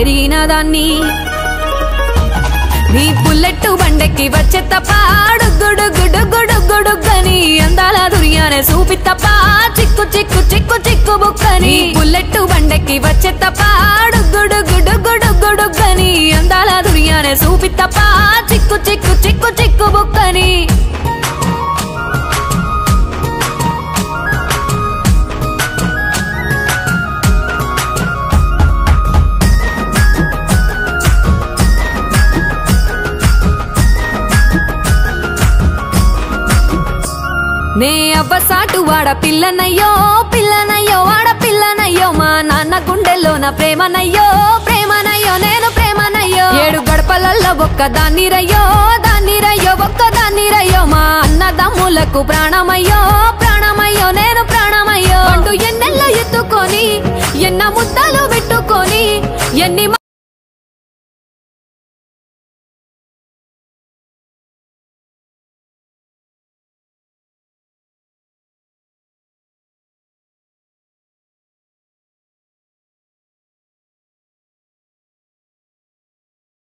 పెరిగిన దాన్ని నీ బుల్లెట్ బండెక్కి వచ్చే తప్ప గుడు గుడు గుడు గుడుగని అందాల దుర్యానే చూపి తప్ప చిక్కు చిక్కు చిక్కు చిక్కు బుక్కని బుల్లెట్ బండెక్కి వచ్చే తప్ప గుడు గుడు గుడు గుడుగని అందాల దుర్యానే చూపి తప్ప చిక్కు చిక్కు చిక్కు చిక్కు బుక్కని నే అవ్వసాటు వాడ పిల్లనయ్యో పిల్లనయ్యో వాడ పిల్లనయ్యో మా నాన్న గుండెల్లో నా ప్రేమనయ్యో ప్రేమనయ్యో నేను ప్రేమనయ్యో ఏడు గడపలల్లో ఒక్క దాన్ని రయ్యో దాన్ని రయ్యో ఒక్క దాన్ని రయ్యో మా అన్నదమ్ములకు ప్రాణమయ్యో ప్రాణమయ్యో నేను ప్రాణమయ్యో అంటూ ఎన్నెల్లో ఎత్తుకొని ఎన్న ముద్దలు పెట్టుకొని ఎన్ని